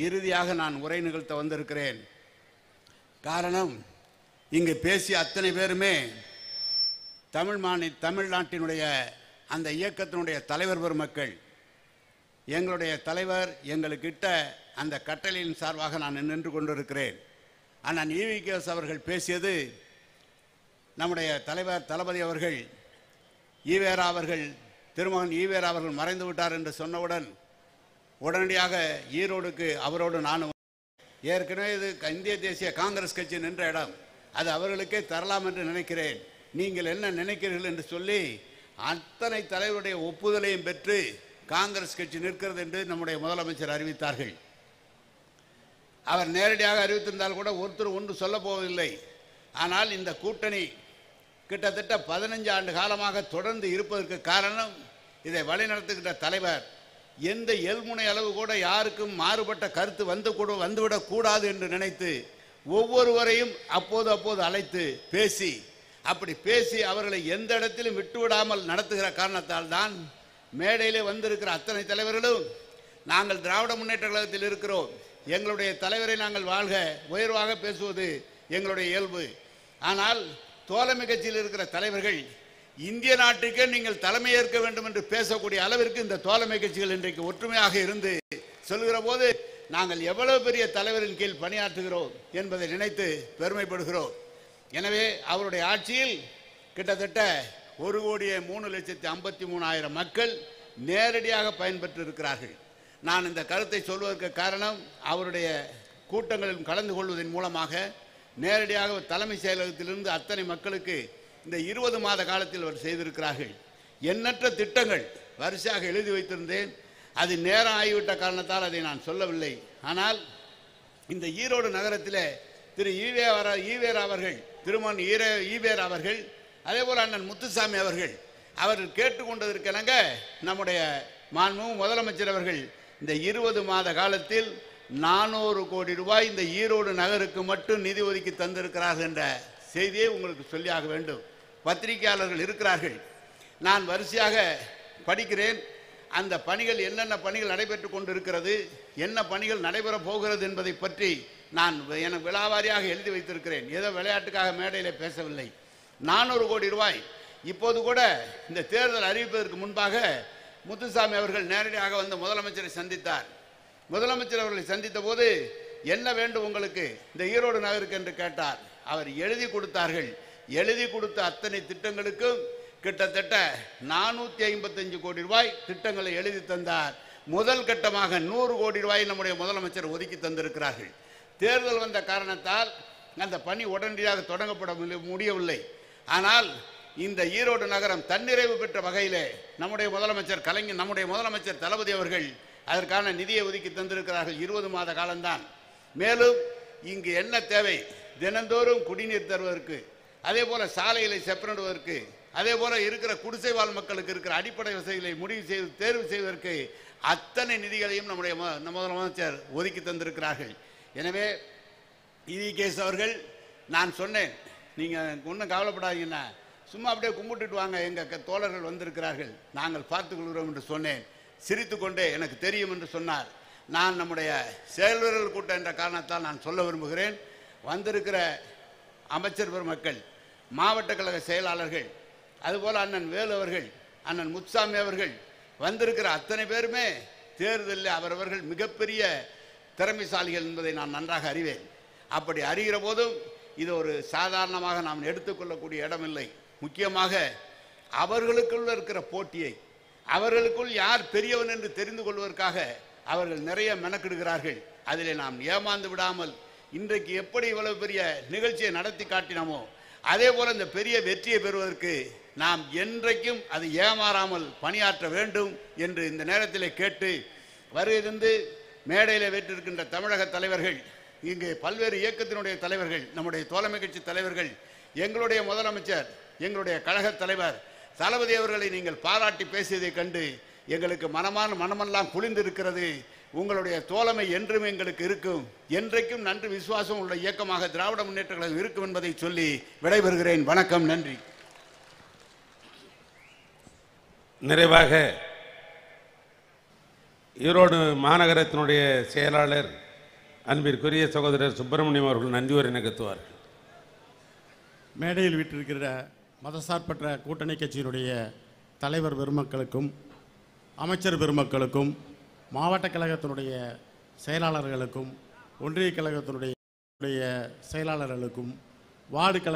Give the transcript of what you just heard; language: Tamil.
இறுதியாக நான் உரை நிகழ்த்த வந்திருக்கிறேன் காரணம் இங்கு பேசிய அத்தனை பேருமே தமிழ் மாநில தமிழ்நாட்டினுடைய அந்த இயக்கத்தினுடைய தலைவர் பெருமக்கள் எங்களுடைய தலைவர் எங்களுக்கு இட்ட அந்த கட்டளையின் சார்பாக நான் நின்று கொண்டிருக்கிறேன் அண்ணன் ஈவிகேஎஸ் அவர்கள் பேசியது நம்முடைய தலைவர் தளபதி அவர்கள் ஈவேரா அவர்கள் திருமகன் ஈவேரா அவர்கள் மறைந்து விட்டார் என்று சொன்னவுடன் உடனடியாக ஈரோடுக்கு அவரோடு நானும் ஏற்கனவே இது இந்திய தேசிய காங்கிரஸ் கட்சி நின்ற இடம் அது அவர்களுக்கே தரலாம் என்று நினைக்கிறேன் நீங்கள் என்ன நினைக்கிறீர்கள் என்று சொல்லி அத்தனை தலைவருடைய ஒப்புதலையும் பெற்று காங்கிரஸ் கட்சி நிற்கிறது என்று நம்முடைய முதலமைச்சர் அறிவித்தார்கள் அவர் நேரடியாக அறிவித்திருந்தால் கூட ஒருத்தர் ஒன்று சொல்ல போவதில்லை ஆனால் இந்த கூட்டணி கிட்டத்தட்ட பதினஞ்சு ஆண்டு காலமாக தொடர்ந்து இருப்பதற்கு காரணம் இதை வழிநடத்துகின்ற தலைவர் எந்த எல்முனை அளவு கூட யாருக்கும் மாறுபட்ட கருத்து வந்து கூட வந்துவிடக் கூடாது என்று நினைத்து ஒவ்வொருவரையும் அப்போது அப்போது அழைத்து பேசி அப்படி பேசி அவர்களை எந்த இடத்திலும் விட்டுவிடாமல் நடத்துகிற காரணத்தால் தான் மேடையிலே வந்திருக்கிற அத்தனை தலைவர்களும் நாங்கள் திராவிட முன்னேற்ற கழகத்தில் இருக்கிறோம் எங்களுடைய தலைவரை நாங்கள் வாழ்க உயர்வாக பேசுவது எங்களுடைய இயல்பு ஆனால் தோழமை கட்சியில் இருக்கிற தலைவர்கள் இந்திய நாட்டுக்கே நீங்கள் தலைமையேற்க வேண்டும் என்று பேசக்கூடிய அளவிற்கு இந்த தோழமை கட்சிகள் இன்றைக்கு ஒற்றுமையாக இருந்து சொல்கிற போது நாங்கள் எவ்வளவு பெரிய தலைவரின் கீழ் பணியாற்றுகிறோம் என்பதை நினைத்து பெருமைப்படுகிறோம் எனவே அவருடைய ஆட்சியில் கிட்டத்தட்ட ஒரு கோடியே மூணு லட்சத்தி ஐம்பத்தி மூணாயிரம் மக்கள் நேரடியாக பயன்பெற்று இருக்கிறார்கள் நான் இந்த கருத்தை சொல்வதற்கு காரணம் அவருடைய கூட்டங்களில் கலந்து கொள்வதன் மூலமாக நேரடியாக தலைமை செயலகத்திலிருந்து அத்தனை மக்களுக்கு இந்த இருபது மாத காலத்தில் அவர் செய்திருக்கிறார்கள் எண்ணற்ற திட்டங்கள் வரிசையாக எழுதி வைத்திருந்தேன் அது நேரம் ஆகிவிட்ட காரணத்தால் அதை நான் சொல்லவில்லை ஆனால் இந்த ஈரோடு நகரத்திலே திரு ஈவேர ஈவேர் அவர்கள் திருமன் ஈரே ஈவேர் அவர்கள் அதே போல் அண்ணன் முத்துசாமி அவர்கள் அவர்கள் கேட்டுக்கொண்டதற்கெனங்க நம்முடைய மாண்புமிகு முதலமைச்சர் அவர்கள் இந்த இருபது மாத காலத்தில் நானூறு கோடி ரூபாய் இந்த ஈரோடு நகருக்கு மட்டும் நிதி ஒதுக்கி தந்திருக்கிறார்கள் என்ற செய்தியை உங்களுக்கு சொல்லியாக வேண்டும் பத்திரிகையாளர்கள் இருக்கிறார்கள் நான் வரிசையாக படிக்கிறேன் அந்த பணிகள் என்னென்ன பணிகள் நடைபெற்று கொண்டிருக்கிறது என்ன பணிகள் நடைபெற போகிறது என்பதை பற்றி நான் எனக்கு விழாவாரியாக எழுதி வைத்திருக்கிறேன் ஏதோ விளையாட்டுக்காக மேடையில் பேசவில்லை நானூறு கோடி ரூபாய் இப்போது கூட இந்த தேர்தல் அறிவிப்பதற்கு முன்பாக முத்துசாமி அவர்கள் நேரடியாக வந்து முதலமைச்சரை சந்தித்தார் முதலமைச்சர் அவர்களை சந்தித்த போது என்ன வேண்டும் உங்களுக்கு இந்த ஈரோடு நகருக்கு என்று கேட்டார் அவர் எழுதி கொடுத்தார்கள் எழுதி கொடுத்த அத்தனை திட்டங்களுக்கும் கிட்டத்தட்ட நானூற்றி ஐம்பத்தஞ்சு கோடி ரூபாய் திட்டங்களை எழுதி தந்தார் முதல் கட்டமாக நூறு கோடி ரூபாய் நம்முடைய முதலமைச்சர் ஒதுக்கி தந்திருக்கிறார்கள் தேர்தல் வந்த காரணத்தால் அந்த பணி உடனடியாக தொடங்கப்பட முடிய- முடியவில்லை ஆனால் இந்த ஈரோடு நகரம் தன்னிறைவு பெற்ற வகையிலே நம்முடைய முதலமைச்சர் கலைஞர் நம்முடைய முதலமைச்சர் தளபதி அவர்கள் அதற்கான நிதியை ஒதுக்கி தந்திருக்கிறார்கள் இருபது மாத காலம்தான் மேலும் இங்கு என்ன தேவை தினந்தோறும் குடிநீர் தருவதற்கு அதே போல சாலைகளை செப்பனிடுவதற்கு அதே போல இருக்கிற குடிசை வாழ் மக்களுக்கு இருக்கிற அடிப்படை வசதிகளை முடிவு செய்து தேர்வு செய்வதற்கு அத்தனை நிதிகளையும் நம்முடைய மு- நம்ம முதலமைச்சர் ஒதுக்கி தந்திருக்கிறார்கள் எனவே இவி கேஸ் அவர்கள் நான் சொன்னேன் நீங்கள் ஒன்றும் கவலைப்படாதீங்கண்ணா சும்மா அப்படியே கும்பிட்டுட்டு வாங்க எங்கள் தோழர்கள் வந்திருக்கிறார்கள் நாங்கள் பார்த்துக் கொள்கிறோம் என்று சொன்னேன் சிரித்துக்கொண்டே எனக்கு தெரியும் என்று சொன்னார் நான் நம்முடைய செயல்வர்கள் கூட்டம் என்ற காரணத்தால் நான் சொல்ல விரும்புகிறேன் வந்திருக்கிற அமைச்சர் பெருமக்கள் மாவட்ட கழக செயலாளர்கள் அதுபோல் அண்ணன் வேலு அவர்கள் அண்ணன் முத்துசாமி அவர்கள் வந்திருக்கிற அத்தனை பேருமே தேர்தலில் அவரவர்கள் மிகப்பெரிய திறமைசாலிகள் என்பதை நான் நன்றாக அறிவேன் அப்படி அறிகிற போதும் இது ஒரு சாதாரணமாக நாம் எடுத்துக்கொள்ளக்கூடிய இடமில்லை முக்கியமாக அவர்களுக்குள்ள இருக்கிற போட்டியை அவர்களுக்குள் யார் பெரியவன் என்று தெரிந்து கொள்வதற்காக அவர்கள் நிறைய மெனக்கிடுகிறார்கள் அதிலே நாம் ஏமாந்து விடாமல் இன்றைக்கு எப்படி இவ்வளவு பெரிய நிகழ்ச்சியை நடத்தி காட்டினோமோ அதே போல இந்த பெரிய வெற்றியை பெறுவதற்கு நாம் என்றைக்கும் அது ஏமாறாமல் பணியாற்ற வேண்டும் என்று இந்த நேரத்திலே கேட்டு வருகிறது மேடையில் வெற்றிருக்கின்ற தமிழக தலைவர்கள் இங்கு பல்வேறு இயக்கத்தினுடைய தலைவர்கள் நம்முடைய தோழமை கட்சி தலைவர்கள் எங்களுடைய முதலமைச்சர் எங்களுடைய கழக தலைவர் தளபதி அவர்களை நீங்கள் பாராட்டி பேசியதைக் கண்டு எங்களுக்கு மனமான மனமெல்லாம் குளிர்ந்திருக்கிறது உங்களுடைய தோழமை என்றும் எங்களுக்கு இருக்கும் என்றைக்கும் நன்றி விசுவாசம் உள்ள இயக்கமாக திராவிட முன்னேற்ற கழகம் இருக்கும் என்பதை சொல்லி விடைபெறுகிறேன் வணக்கம் நன்றி நிறைவாக ஈரோடு மாநகரத்தினுடைய செயலாளர் அன்பிற்குரிய சகோதரர் சுப்பிரமணியம் அவர்கள் நன்றி உரை நிகழ்த்துவார்கள் மேடையில் விட்டிருக்கிற மதசார்பற்ற கூட்டணி கட்சியினுடைய தலைவர் பெருமக்களுக்கும் அமைச்சர் பெருமக்களுக்கும் மாவட்ட கழகத்தினுடைய செயலாளர்களுக்கும் ஒன்றிய கழகத்தினுடைய செயலாளர்களுக்கும் வார்டு கழக